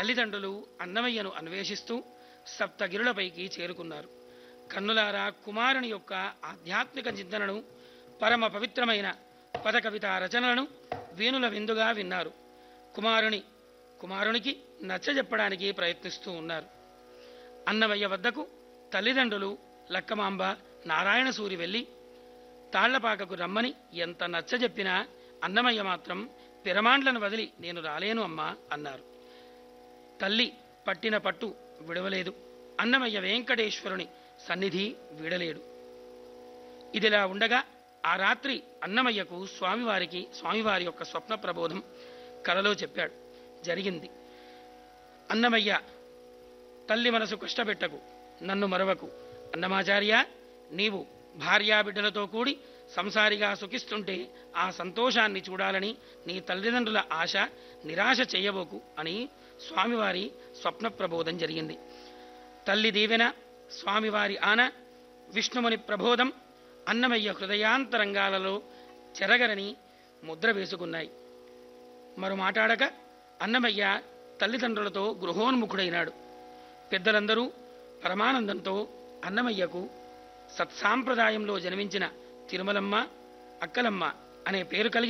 తల్లిదండ్రులు అన్నమయ్యను అన్వేషిస్తూ సప్తగిరులపైకి చేరుకున్నారు కన్నులారా కుమారుని యొక్క ఆధ్యాత్మిక చింతనను పరమ పవిత్రమైన పద కవిత రచనలను వేణుల విందుగా విన్నారు కుమారుని కుమారునికి నచ్చజెప్పడానికి ప్రయత్నిస్తూ ఉన్నారు అన్నమయ్య వద్దకు తల్లిదండ్రులు లక్కమాంబ నారాయణ సూరి వెళ్ళి తాళ్లపాకకు రమ్మని ఎంత నచ్చజెప్పినా అన్నమయ్య మాత్రం పిరమాండ్లను వదిలి నేను రాలేను అమ్మా అన్నారు తల్లి పట్టిన పట్టు విడవలేదు అన్నమయ్య వెంకటేశ్వరుని సన్నిధి వీడలేడు ఇదిలా ఉండగా ఆ రాత్రి అన్నమయ్యకు స్వామివారికి స్వామివారి యొక్క స్వప్న ప్రబోధం కలలో చెప్పాడు జరిగింది అన్నమయ్య తల్లి మనసు కష్టపెట్టకు నన్ను మరవకు అన్నమాచార్య నీవు భార్యాబిడ్డలతో కూడి సంసారిగా సుఖిస్తుంటే ఆ సంతోషాన్ని చూడాలని నీ తల్లిదండ్రుల ఆశ నిరాశ చేయబోకు అని స్వామివారి స్వప్న ప్రబోధం జరిగింది తల్లి దీవెన స్వామివారి ఆన విష్ణుముని ప్రబోధం అన్నమయ్య హృదయాంతరంగాలలో చెరగరని ముద్ర వేసుకున్నాయి మరో మాట్లాడక అన్నమయ్య తల్లిదండ్రులతో గృహోన్ముఖుడైనాడు పెద్దలందరూ పరమానందంతో అన్నమయ్యకు సత్సాంప్రదాయంలో జన్మించిన తిరుమలమ్మ అక్కలమ్మ అనే పేరు కలిగిన